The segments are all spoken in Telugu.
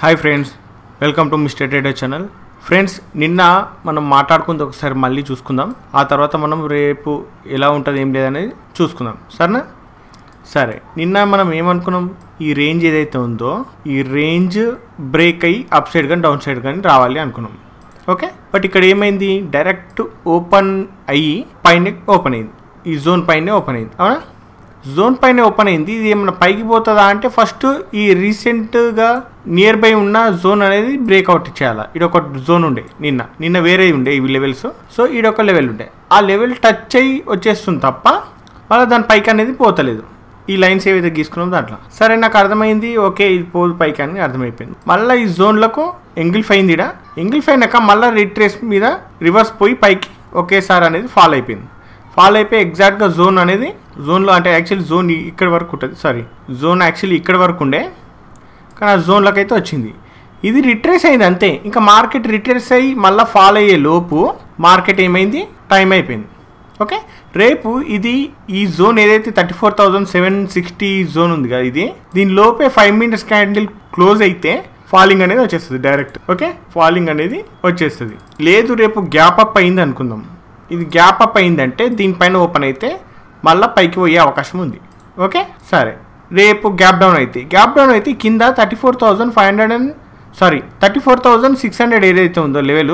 hi friends welcome to mister trader channel friends నిన్న మనం మాట్లాడుకుంది ఒకసారి మళ్ళీ చూసుకుందాం ఆ తర్వాత మనం రేపు ఎలా ఉంటుంది ఏం లేదనేది చూసుకుందాం సరేనా సరే నిన్న మనం ఏమనుకున్నాం ఈ రేంజ్ ఏదైతే ఉందో ఈ రేంజ్ బ్రేక్ అయ్యి అప్ సైడ్ కానీ డౌన్ సైడ్ కానీ రావాలి అనుకున్నాం ఓకే బట్ ఇక్కడ ఏమైంది డైరెక్ట్ ఓపెన్ అయ్యి పైన ఓపెన్ అయింది ఈ జోన్ పైనే ఓపెన్ అయింది అవునా జోన్ పైన ఓపెన్ అయింది ఇది ఏమైనా పైకి పోతుందా అంటే ఫస్ట్ ఈ రీసెంట్గా నియర్ బై ఉన్న జోన్ అనేది బ్రేక్అవుట్ చేయాలి ఇది ఒక జోన్ ఉండే నిన్న నిన్న వేరే ఉండే ఇవి లెవెల్స్ సో ఈడొక లెవెల్ ఉండే ఆ లెవెల్ టచ్ అయ్యి వచ్చేస్తుంది తప్ప మళ్ళీ దాని పైకి అనేది పోతలేదు ఈ లైన్స్ ఏవైతే గీసుకున్నాం దాంట్లో సరే నాకు అర్థమైంది ఓకే ఇది పోదు పైకి అని అర్థమైపోయింది మళ్ళీ ఈ జోన్లకు ఎంగిల్ఫ్ అయింది ఇడ ఎంగిల్ఫ్ అయినాక మళ్ళీ రిట్రేస్ మీద రివర్స్ పోయి పైకి ఒకేసారి అనేది ఫాల్ అయిపోయింది ఫాల్ అయిపోయి ఎగ్జాక్ట్గా జోన్ అనేది జోన్లో అంటే యాక్చువల్లీ జోన్ ఇక్కడ వరకు ఉంటుంది సారీ జోన్ యాక్చువల్లీ ఇక్కడ వరకు ఉండే కానీ ఆ జోన్లోకి అయితే వచ్చింది ఇది రిట్రేస్ అయింది అంతే ఇంకా మార్కెట్ రిట్రేస్ అయ్యి మళ్ళీ ఫాల్ అయ్యే లోపు మార్కెట్ ఏమైంది టైం అయిపోయింది ఓకే రేపు ఇది ఈ జోన్ ఏదైతే thirty four thousand seven sixty zone ఉంది కదా ఇది దీని లోపే ఫైవ్ మినిట్స్ క్యాండిల్ క్లోజ్ అయితే ఫాలింగ్ అనేది వచ్చేస్తుంది డైరెక్ట్ ఓకే ఫాలింగ్ అనేది వచ్చేస్తుంది లేదు రేపు గ్యాప్ అప్ అయింది అనుకుందాం ఇది గ్యాప్ అప్ అయిందంటే దీనిపైన ఓపెన్ అయితే మళ్ళీ పైకి పోయే అవకాశం ఉంది ఓకే సరే రేపు గ్యాప్ డౌన్ అయితే గ్యాప్ డౌన్ అయితే కింద thirty four thousand five hundred and sorry thirty four thousand six hundred ఏదైతే ఉందో లెవెల్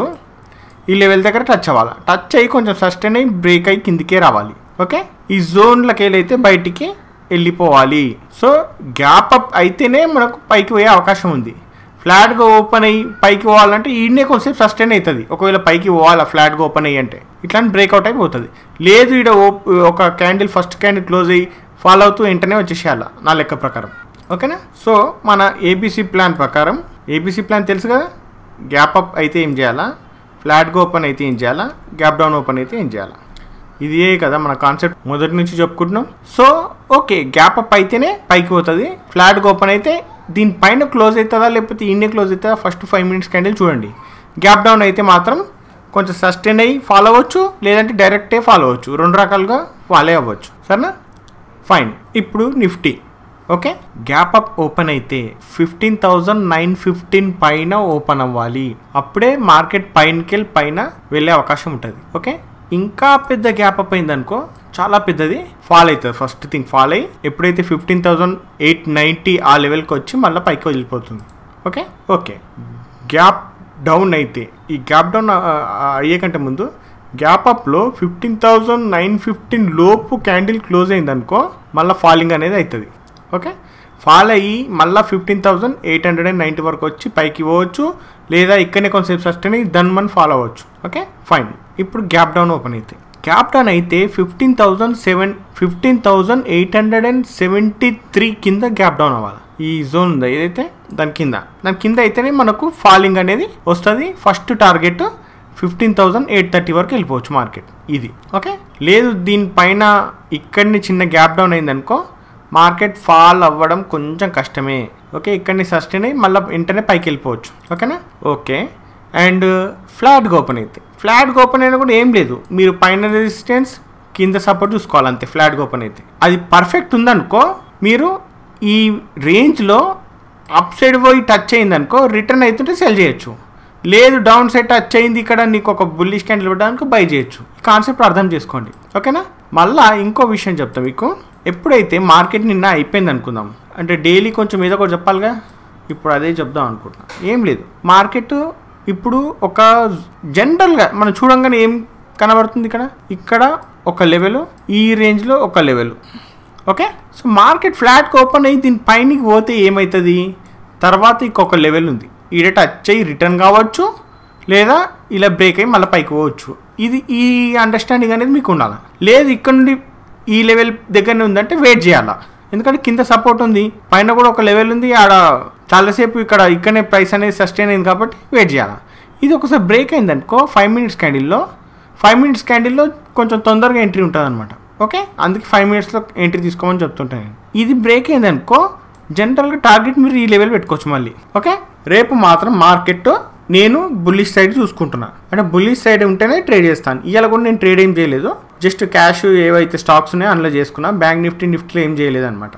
ఈ లెవెల్ దగ్గర టచ్ అవ్వాలి టచ్ అయ్యి కొంచెం సస్టైన్ అయ్యి బ్రేక్ అయ్యి కిందికే రావాలి ఓకే ఈ జోన్లకి వెళ్ళైతే బయటికి వెళ్ళిపోవాలి సో గ్యాప్ అప్ అయితేనే మనకు పైకి పోయే అవకాశం ఉంది ఫ్లాట్గా ఓపెన్ అయ్యి పైకి పోవాలంటే ఈడనే కొంచెంసేపు సస్టైన్ అవుతుంది ఒకవేళ పైకి పోవాలా ఫ్లాట్గా ఓపెన్ అయ్యి అంటే ఇట్లాంటి బ్రేక్అవుట్ అయిపోతుంది లేదు ఈడ ఒక క్యాండిల్ ఫస్ట్ క్యాండిల్ క్లోజ్ అయ్యి ఫాలో అవుతూ వెంటనే వచ్చేసేయాల నా లెక్క ప్రకారం ఓకేనా సో మన ఏబీసీ ప్లాన్ ప్రకారం ఏబీసీ ప్లాన్ తెలుసు కదా గ్యాప్ అప్ అయితే ఏం చేయాలా ఫ్లాట్గా ఓపెన్ అయితే ఏం చేయాలా గ్యాప్ డౌన్ ఓపెన్ అయితే ఏం చేయాలా ఇదే కదా మన కాన్సెప్ట్ మొదటి నుంచి చెప్పుకుంటున్నాం సో ఓకే గ్యాప్ అప్ అయితేనే పైకి పోతుంది ఫ్లాట్గా ఓపెన్ అయితే దీనిపైన క్లోజ్ అవుతుందా లేకపోతే ఇండియా క్లోజ్ అవుతుందా ఫస్ట్ ఫైవ్ మినిట్స్ క్యాండిల్ చూడండి గ్యాప్ డౌన్ అయితే మాత్రం కొంచెం సస్టైన్ అయ్యి ఫాలో అవ్వచ్చు లేదంటే డైరెక్టే ఫాలో అవ్వచ్చు రెండు రకాలుగా ఫాలో అవ్వచ్చు సరేనా ఫైన్ ఇప్పుడు Nifty okay gap up open అయితే ఫిఫ్టీన్ థౌజండ్ నైన్ ఫిఫ్టీన్ పైన ఓపెన్ అవ్వాలి అప్పుడే మార్కెట్ పైనకి పైన వెళ్ళే అవకాశం ఉంటుంది ఓకే ఇంకా పెద్ద గ్యాప్ అప్ అయిందనుకో చాలా పెద్దది ఫాల్ అవుతుంది ఫస్ట్ థింగ్ ఫాల్ అయ్యి ఎప్పుడైతే ఫిఫ్టీన్ థౌజండ్ ఎయిట్ నైంటీ ఆ లెవెల్కి వచ్చి మళ్ళీ పైకి వెళ్ళిపోతుంది ఓకే ఓకే గ్యాప్ డౌన్ అయితే ఈ గ్యాప్ డౌన్ అయ్యే కంటే ముందు గ్యాప్ అప్లో ఫిఫ్టీన్ థౌజండ్ నైన్ ఫిఫ్టీన్ లోపు క్యాండిల్ క్లోజ్ అయిందనుకో మళ్ళీ ఫాలింగ్ అనేది అవుతుంది ఓకే ఫాల్ అయ్యి మళ్ళీ fifteen thousand eight hundred and ninety వరకు వచ్చి పైకి పోవచ్చు లేదా ఇక్కడనే కొంచెంసేపు సస్టైన్ అయ్యి దన్ మన ఫాలో అవ్వచ్చు ఓకే ఫైన్ ఇప్పుడు గ్యాప్ డౌన్ ఓపెన్ అయితే గ్యాప్ డౌన్ అయితే fifteen thousand seven fifteen thousand eight hundred and seventy three కింద గ్యాప్ డౌన్ అవ్వాలి ఈ జోన్ ఉందా ఏదైతే దాని కింద దాని కింద అయితేనే మనకు ఫాలింగ్ అనేది వస్తుంది first target fifteen thousand eight thirty వరకు వెళ్ళిపోవచ్చు మార్కెట్ ఇది ఓకే లేదు దీనిపైన ఇక్కడిని చిన్న గ్యాప్ డౌన్ అయిందనుకో మార్కెట్ ఫాల్ అవ్వడం కొంచెం కష్టమే ఓకే ఇక్కడిని సస్టైన్ అయ్యి మళ్ళీ వెంటనే పైకి వెళ్ళిపోవచ్చు ఓకేనా ఓకే అండ్ ఫ్లాట్గా ఓపెన్ అయితే ఫ్లాట్గా ఓపెన్ అయినా కూడా ఏం లేదు మీరు పైన రెసిస్టెన్స్ కింద సపోర్ట్ చూసుకోవాలి అంతే ఫ్లాట్గా ఓపెన్ అయితే అది పర్ఫెక్ట్ ఉందనుకో మీరు ఈ రేంజ్లో అప్ సైడ్ పోయి టచ్ అయిందనుకో రిటర్న్ అవుతుంటే సెల్ చేయొచ్చు లేదు డౌన్ సైడ్ టచ్ అయింది ఇక్కడ నీకు ఒక బుల్లిష్ క్యాండిల్ పెట్టడానికి బై చేయొచ్చు ఈ కాన్సెప్ట్ అర్థం చేసుకోండి ఓకేనా మళ్ళా ఇంకో విషయం చెప్తా మీకు ఎప్పుడైతే మార్కెట్ నిన్న అయిపోయింది అనుకుందాం అంటే డైలీ కొంచెం ఏదో ఒకటి చెప్పాలిగా ఇప్పుడు అదే చెప్దాం అనుకుంటున్నా ఏం లేదు మార్కెట్ ఇప్పుడు ఒక జనరల్గా మనం చూడంగానే ఏం కనబడుతుంది ఇక్కడ ఇక్కడ ఒక లెవెల్ ఈ రేంజ్లో ఒక లెవెల్ ఓకే సో మార్కెట్ ఫ్లాట్గా ఓపెన్ అయ్యి దీని పైనకి పోతే ఏమవుతుంది తర్వాత ఇంకొక లెవెల్ ఉంది ఈడ టచ్ అయ్యి రిటర్న్ కావచ్చు లేదా ఇలా బ్రేక్ అయ్యి మళ్ళీ పైకి పోవచ్చు ఇది ఈ అండర్స్టాండింగ్ అనేది మీకు ఉండాలి లేదు ఇక్కడ నుండి ఈ లెవెల్ దగ్గరనే ఉందంటే వెయిట్ చేయాలా ఎందుకంటే కింద సపోర్ట్ ఉంది పైన కూడా ఒక లెవెల్ ఉంది ఆడ చాలాసేపు ఇక్కడ ఇక్కడనే ప్రైస్ అనేది సస్టైన్ అయింది కాబట్టి వెయిట్ చేయాలి ఇది ఒకసారి బ్రేక్ అయిందనుకో ఫైవ్ మినిట్స్ క్యాండిల్లో ఫైవ్ మినిట్స్ క్యాండిల్లో కొంచెం తొందరగా ఎంట్రీ ఉంటుంది అనమాట ఓకే అందుకే ఫైవ్ మినిట్స్లో ఎంట్రీ తీసుకోమని చెప్తుంటాను నేను ఇది బ్రేక్ అయిందనుకో జనరల్గా టార్గెట్ మీరు ఈ లెవెల్ పెట్టుకోవచ్చు మళ్ళీ ఓకే రేపు మాత్రం మార్కెట్ నేను బుల్లిష్ సైడ్ చూసుకుంటున్నా అంటే బుల్లిష్ సైడ్ ఉంటేనే ట్రేడ్ చేస్తాను ఇవాళ కూడా నేను ట్రేడ్ ఏం చేయలేదు జస్ట్ క్యాష్ ఏవైతే స్టాక్స్ ఉన్నాయో అందులో చేసుకున్నా బ్యాంక్ నిఫ్టీ నిఫ్టీలో ఏం చేయలేదు అనమాట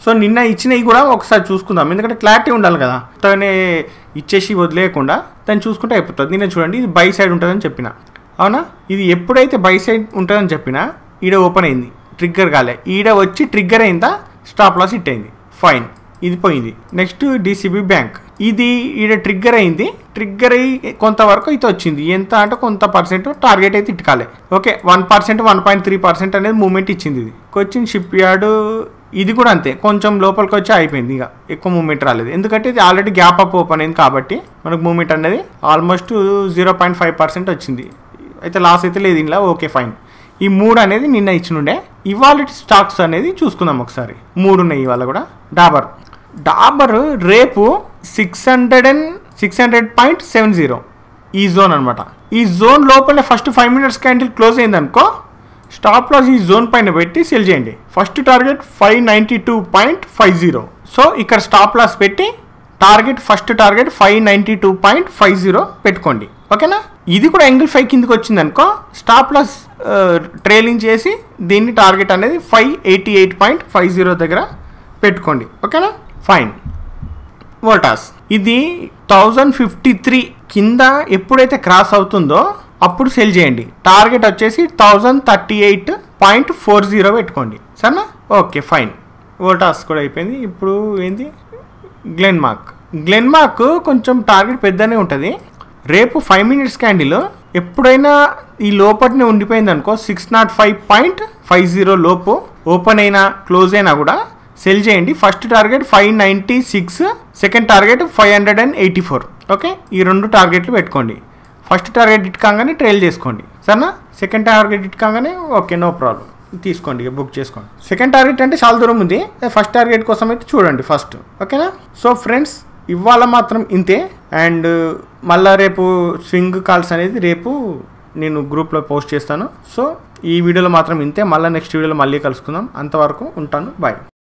సో నిన్న ఇచ్చినవి కూడా ఒకసారి చూసుకుందాం ఎందుకంటే క్లారిటీ ఉండాలి కదా తనే ఇచ్చేసి వదిలేయకుండా దాన్ని చూసుకుంటే అయిపోతుంది నిన్న చూడండి ఇది బై సైడ్ ఉంటుందని చెప్పిన అవునా ఇది ఎప్పుడైతే బై సైడ్ ఉంటుందని చెప్పినా ఈడ ఓపెన్ అయింది ట్రిగ్గర్ కాలే ఈడ వచ్చి ట్రిగ్గర్ అయిందా స్టాప్ లాస్ హిట్ అయింది ఫైన్ ఇది పోయింది నెక్స్ట్ డిసిబి బ్యాంక్ ఇది ఈడ ట్రిగ్గర్ అయింది ట్రిగ్గర్ అయ్యి కొంతవరకు అయితే వచ్చింది ఎంత అంటే కొంత పర్సెంట్ టార్గెట్ అయితే ఇట్టుకాలే okay one percent one point three percent అనేది మూమెంట్ ఇచ్చింది ఇది కొచ్చిన్ షిప్ యార్డ్ ఇది కూడా అంతే కొంచెం లోపలికి వచ్చి అయిపోయింది ఇక ఎక్కువ మూమెంట్ రాలేదు ఎందుకంటే ఇది ఆల్రెడీ గ్యాప్ అప్ ఓపెన్ అయింది కాబట్టి మనకు మూమెంట్ అనేది almost zero point five percent వచ్చింది అయితే లాస్ అయితే లేదు ఇంట్లో ఓకే ఫైన్ ఈ మూడు అనేది నిన్న ఇచ్చినుండే ఇవాళ స్టాక్స్ అనేది చూసుకుందాం ఒకసారి మూడు ఉన్నాయి ఇవాళ కూడా డాబర్ డాబర్ రేపు six hundred and six hundred point seven zero ఈ జోన్ అనమాట ఈ జోన్ లోపలే first five minutes candle close అయిందనుకో స్టాప్ లాస్ ఈ జోన్ పైన పెట్టి సెల్ చేయండి first target five ninety two point five zero so ఇక్కడ స్టాప్ లాస్ పెట్టి target first target five ninety two point five zero పెట్టుకోండి ఓకేనా ఇది కూడా యాంగిల్ ఫైవ్ కిందకి వచ్చింది అనుకో స్టాప్ లాస్ ట్రైలింగ్ చేసి దీన్ని టార్గెట్ అనేది five eighty eight point five zero దగ్గర పెట్టుకోండి ఓకేనా ఫైన్ వోల్టాస్ ఇది థౌజండ్ ఫిఫ్టీ త్రీ కింద ఎప్పుడైతే క్రాస్ అవుతుందో అప్పుడు సెల్ చేయండి టార్గెట్ వచ్చేసి thousand thirty eight point four zero పెట్టుకోండి సరేనా ఓకే ఫైన్ వోల్టాస్ కూడా అయిపోయింది ఇప్పుడు ఏంది గ్లెన్ మార్క్ గ్లెన్ మార్క్ కొంచెం టార్గెట్ పెద్దనే ఉంటుంది రేపు ఫైవ్ మినిట్స్ క్యాండిల్ ఎప్పుడైనా ఈ లోపటినే ఉండిపోయింది అనుకో six naught five point five zero లోపు ఓపెన్ అయినా క్లోజ్ అయినా కూడా సెల్ చేయండి first target five ninety six second target five hundred and eighty four okay ఈ రెండు టార్గెట్లు పెట్టుకోండి ఫస్ట్ టార్గెట్ ఇట్ కాగానే ట్రైల్ చేసుకోండి సరేనా సెకండ్ టార్గెట్ ఇట్ కాగానే ఓకే నో ప్రాబ్లం తీసుకోండి ఇక బుక్ చేసుకోండి సెకండ్ టార్గెట్ అంటే చాలా దూరం ఉంది ఫస్ట్ టార్గెట్ కోసం అయితే చూడండి ఫస్ట్ ఓకేనా సో ఫ్రెండ్స్ ఇవాళ మాత్రం ఇంతే అండ్ మళ్ళా రేపు స్వింగ్ కాల్స్ అనేది రేపు నేను గ్రూప్లో పోస్ట్ చేస్తాను సో ఈ వీడియోలో మాత్రం ఇంతే మళ్ళీ నెక్స్ట్ వీడియోలో మళ్ళీ కలుసుకుందాం అంతవరకు ఉంటాను బాయ్